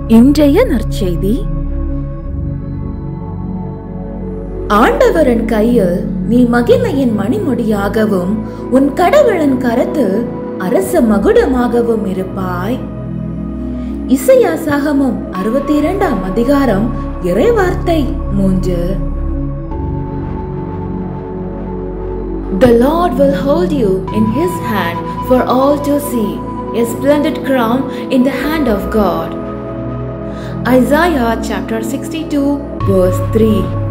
இன்றைய நற்செய்தி ஆண்டவரின் கையில் நீ மகிமையின் மணிமுடியாகவும் உன் கடவுளின் கரத்தில் அரச மகுடமாகவும் இருப்பாய் இசையா சாகமம் அறுபத்தி இரண்டாம் அதிகாரம் இறைவார்த்தை மூன்று The Lord will hold you in his hand for all to see, a splendid crown in the hand of God. Isaiah chapter 62 verse 3